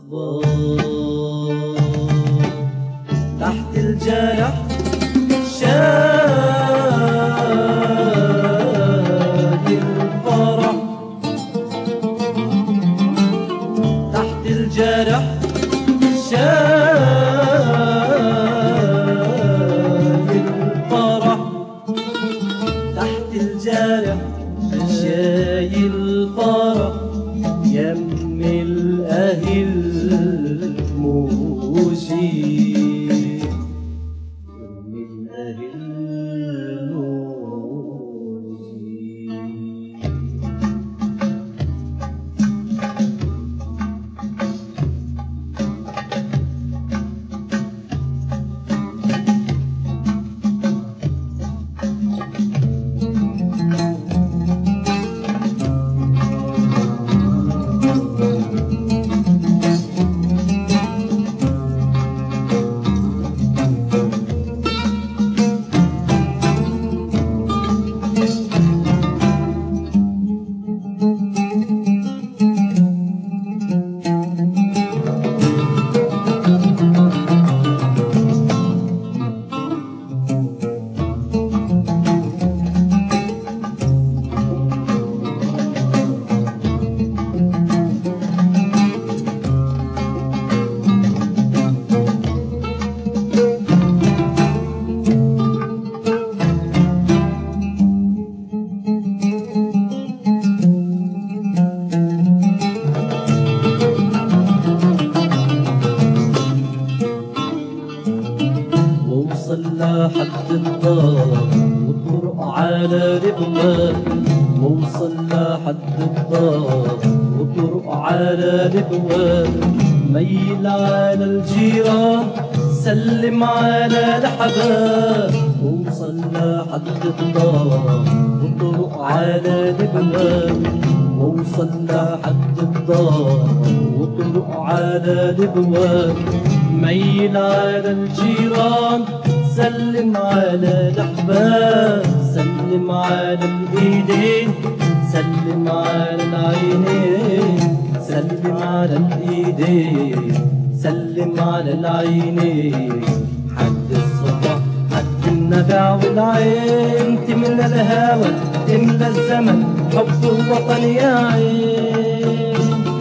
الأخبار تحت الجرح شاد الفرح تحت الجرح شاد الفرح تحت الجرح شايل الفرح يم الأهل موجي يم الأهل موجي ووصل لحد الدار وطرق على الابواب ووصل لحد الدار وطرق على الابواب ميل على الجيران سلم على الحباب ووصل لحد الدار وطرق على الابواب ووصل لحد الدار وطرق على الابواب ميل على الجيران سلم على الاحباب سلم على الايدين سلم على العينين سلم على الايدين سلم على العينين حد الصبح حد النبع والعين تملى الهوى تملى الزمن حب الوطن يا عين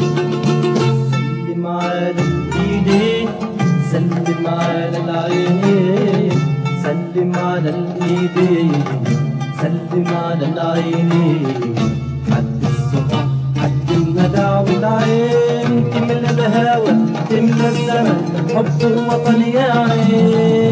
سلم على الايدين سلم على العينين سلم على الايدين سلم على العينين حد الصبح حد الندى والعين تملى الهوى تملى الزمن حب الوطن يا عين